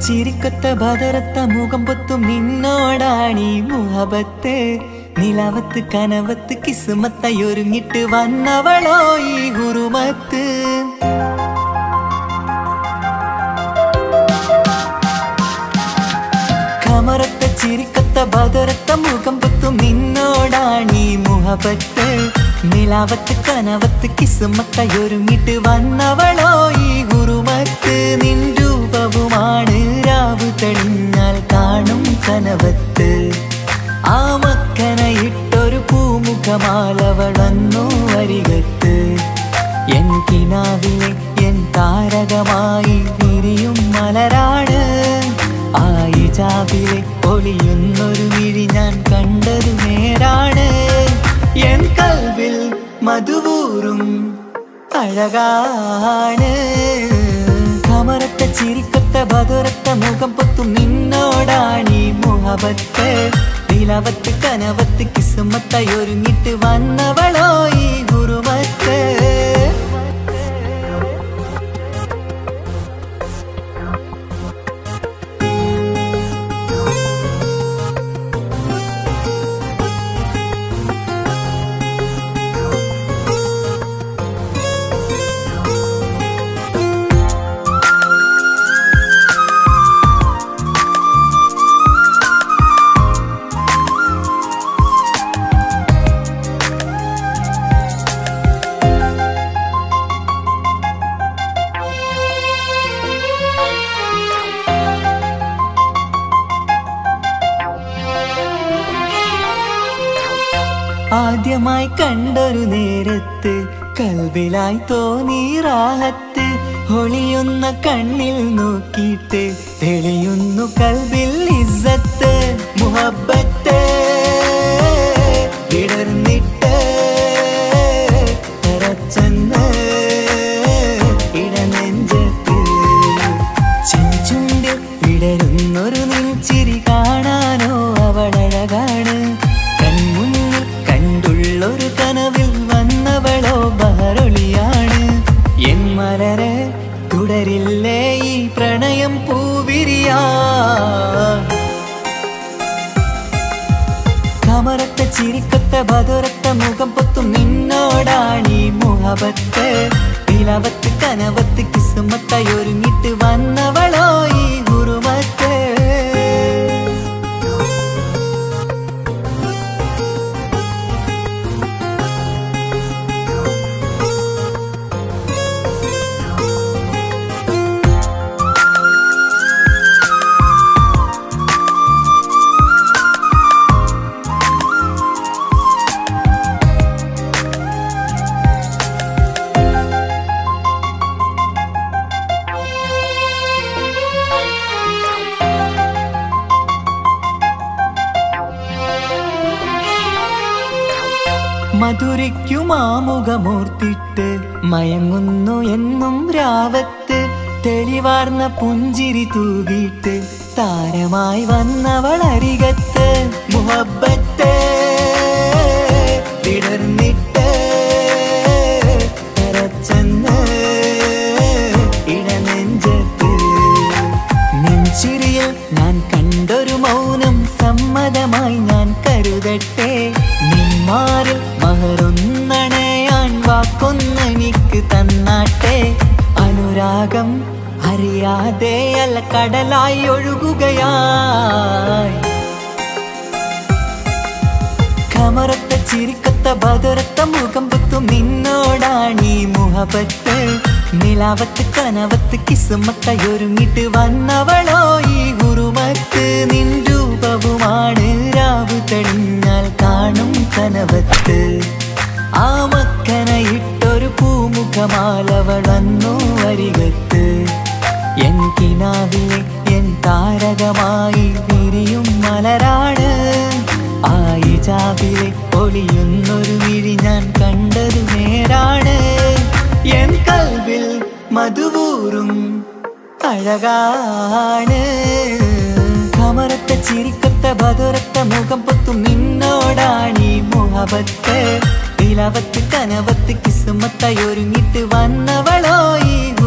ചിരിക്കൊത്ത ബദറത്ത മുഖം പൊത്തും നിന്നോടാണീ മുഹബത്ത് നിലവത്ത് കനവത്ത് കിസുമത്തായി ഒരുങ്ങിട്ട് വന്നവളോ ഈ ഗുരുമത്ത് കമറത്ത ചിരിക്കത്ത ബദറത്ത മുഖം പൊത്തും നിന്നോടാണീ മുഹബത്ത് നിലാവത്ത് കനവത്ത് കിസുമത്തായി ഒരുങ്ങിട്ട് വന്നവളോ ഈ ഗുരുമത്ത് നിൻ രൂപവുമാണ് രാവ് തെളിഞ്ഞാൽ കാണും കനവത്ത് ആ മക്കനയിട്ടൊരു പൂമുഖമാലവളന്നു വരികത്ത് എൻ കിനാവിലെ എൻ താരകമായി വിരിയും മലരാണ് ആ ഇജാബിലെ ഒളിയുന്നൊരു മിഴി ഞാൻ കണ്ടത് നേരാണ് എൻ കൽവിൽ മധുവൂറും അഴകാണ് കമറത്ത ചിരിക്കത്ത ബദുരത്ത മുഖം പൊത്തും നിന്നോടാണീ മുഹബത്ത് നിലവത്ത് കനവത്ത് കിസുമത്തായി ഒരുങ്ങിട്ട് വന്നവളോ ഈ ഗുരുമത്ത് ആദ്യമായി കണ്ടൊരു നേരത്ത് കൽവിലായി തോന്നി റാഹത്ത് ഒളിയുന്ന കണ്ണിൽ നോക്കിയിട്ട് തെളിയുന്നു കൽവിൽ ഇസ്സത്ത് മുഹബത്ത് വിടർന്നിട്ട് തറച്ചെന്ന് ഇടനെഞ്ചത്ത് ചെഞ്ചുണ്ട് വിടരുന്നൊരു നെഞ്ചിരി കാണാനോ അവളഴകാണ് കൺമുന്നിൽ കണ്ടുള്ളൊരു കനവിൽ വന്നവളോ ബഹറൊളിയാണ് എൻ മലരെ തുടരില്ലേ ഈ പ്രണയം പൂവിരിയാ കമറത്ത ചിരിക്കത്ത ബദുരത്ത മുഖം പൊത്തും നിന്നോടാണീ മുഹബത്ത് നിലവത്ത് കനവത്ത് കിസുമത്തായി ഒരുങ്ങിട്ട് വന്നവളോ ഈ ഗുരുമത്ത് മധുരയ്ക്കുമാമുഖമൂർത്തിട്ട് മയങ്ങുന്നു എന്നും രാവത്ത് തെളിവാർന്ന പുഞ്ചിരി തൂകിയിട്ട് താരമായി വന്നവൾ അരികത്ത് മുഹബത്ത് വിടർന്നിട്ട് തരച്ചെന്ന് ഇടനെഞ്ചത്ത് നെഞ്ചിരിയിൽ ഞാൻ കണ്ടൊരു മൗനം സമ്മതമായി ഞാൻ കരുതട്ടെ നിന്മാരിൽ മഹറൊന്നണയാൻ വാക്കൊന്നെനിക്ക് തന്നാട്ടെ അനുരാഗം അറിയാതെ അല്ല കടലായി ഒഴുകുകയായി കമറത്ത ചിരിക്കത്ത ബദുരത്ത മുഖം പൊത്തും നിന്നോടാണീ മുഹബത്ത് നിലാവത്ത് കനവത്ത് കിസുമത്തായി ഒരുങ്ങിട്ട് വന്നവളോ ഈ ഗുരുമത്ത് നിൻ രൂപവുമാണ് രാവ് തെളിഞ്ഞാൽ കാണും കനവത്ത് ആ മക്കനയിട്ടൊരു പൂമുഖമാലവളന്നു വരികത്ത് എൻ കിനാവിലെ എൻ താരകമായി വിരിയും മലരാണ് ആ ഇജാബിലെ ഒളിയുന്നൊരു മിഴി ഞാൻ കണ്ടത് നേരാണ് എൻ കൽവിൽ മധുവൂറും അഴകാണ് കമറത്ത ചിരിക്കത്ത ബദുരത്ത മുഖം പൊത്തും നിന്നോടാണീ മുഹബത്ത് നിലവത്ത് കനവത്ത് കിസുമത്തായി ഒരുങ്ങിട്ട് വന്നവളോ ഈ